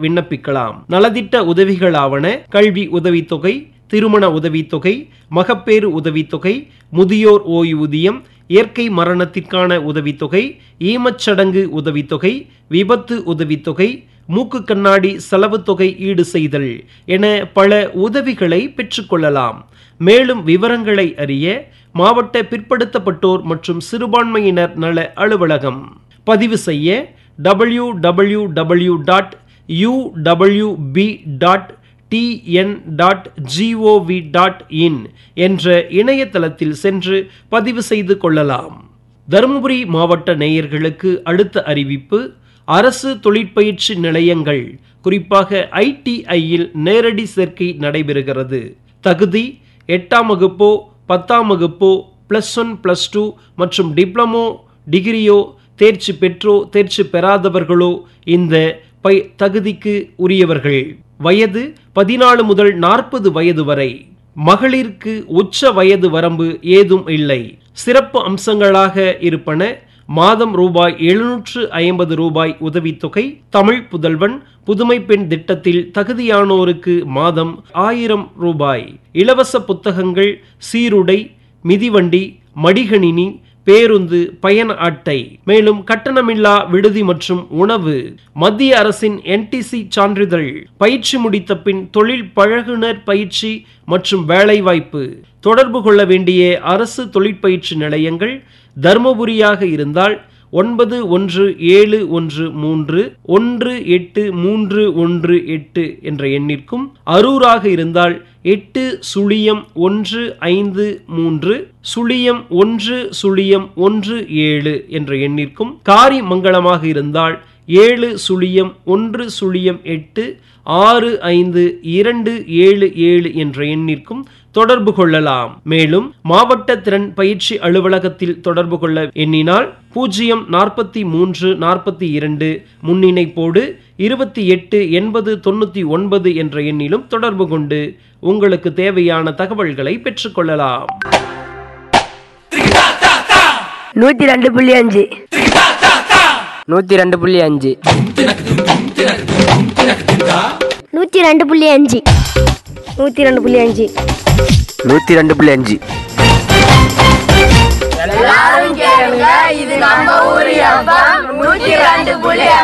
விண்ணப்பிக்கலாம் நலத்திட்ட உதவிகளாவன கல்வி உதவித்தொகை திருமண உதவித்தொகை மகப்பேறு உதவித்தொகை முதியோர் ஓய்வூதியம் இயற்கை மரணத்திற்கான உதவித்தொகை ஈமச்சடங்கு உதவித்தொகை விபத்து உதவித்தொகை மூக்கு கண்ணாடி செலவுத் தொகை ஈடு செய்தல் என பல உதவிகளை பெற்றுக்கொள்ளலாம் மேலும் விவரங்களை அறிய மாவட்ட பிற்படுத்தப்பட்டோர் மற்றும் சிறுபான்மையினர் நல அலுவலகம் பதிவு செய்ய W W W dot UWP dot TN dot GOV dot in என்ற இணையதளத்தில் சென்று பதிவு செய்து கொள்ளலாம் தருமபுரி மாவட்ட நேயர்களுக்கு அடுத்த அறிவிப்பு அரசு தொழிற்பயிற்சி நிலையங்கள் குறிப்பாக ஐடிஐயில் நேரடி சேர்க்கை நடைபெறுகிறது தகுதி எட்டாம் வகுப்போ பத்தாம் வகுப்போ ப்ளஸ் ஒன் ப்ளஸ் டூ மற்றும் டிப்ளமோ டிகிரியோ தேர்ச்சி பெற்றோ தேர்ச்சி பெறாதவர்களோ இந்த பை தகுதிக்கு உரியவர்கள் வயது பதினாலு முதல் நாற்பது வயது வரை மகளிருக்கு உச்ச வயது வரம்பு ஏதும் இல்லை சிறப்பு அம்சங்களாக இருப்பன மாதம் ரூபாய் எழுநூற்று ஐம்பது ரூபாய் உதவித்தொகை தமிழ் புதல்வன் புதுமை பெண் திட்டத்தில் தகுதியானோருக்கு மாதம் ஆயிரம் ரூபாய் இலவச புத்தகங்கள் சீருடை மிதிவண்டி மடிகணினி பேருந்து பயண அட்டை மேலும் கட்டணமில்லா விடுதி மற்றும் உணவு மத்திய அரசின் என்டிசி சான்றிதழ் பயிற்சி முடித்த பின் தொழில் பழகுனர் பயிற்சி மற்றும் வேலைவாய்ப்பு தொடர்பு கொள்ள வேண்டிய அரசு தொழிற்பயிற்சி நிலையங்கள் தர்மபுரியாக இருந்தால் ஒன்பது ஒன்று ஏழு ஒன்று மூன்று ஒன்று எட்டு மூன்று ஒன்று எட்டு என்ற எண்ணிற்கும் அரூராக இருந்தால் எட்டு சுழியம் ஒன்று ஐந்து மூன்று சுழியம் ஒன்று சுழியம் ஒன்று ஏழு என்ற எண்ணிற்கும் காரிமங்கலமாக இருந்தால் ஏழு சுழியம் ஒன்று சுழியம் எட்டு ஆறு ஐந்து இரண்டு ஏழு ஏழு என்ற எண்ணிற்கும் தொடர்பு கொள்ளலாம் மேலும் மாவட்ட திறன் பயிற்சி அலுவலகத்தில் தொடர்பு கொள்ள எண்ணினால் பூஜ்ஜியம் நாற்பத்தி மூன்று நாற்பத்தி இரண்டு முன்னிணைப்போடு இருபத்தி எட்டு எண்பது தொண்ணூற்றி ஒன்பது என்ற எண்ணிலும் தொடர்பு கொண்டு உங்களுக்கு தேவையான தகவல்களை பெற்றுக்கொள்ளலாம் நூத்தி ரெண்டு புள்ளி அஞ்சு நூற்றி ரெண்டு புள்ளி அஞ்சு நூற்றி ரெண்டு புள்ளி அஞ்சு நூத்தி ரெண்டு புள்ளி அஞ்சு நூற்றி ரெண்டு புள்ளி அஞ்சு இது நம்ம ஊரு நூத்தி ரெண்டு புள்ளி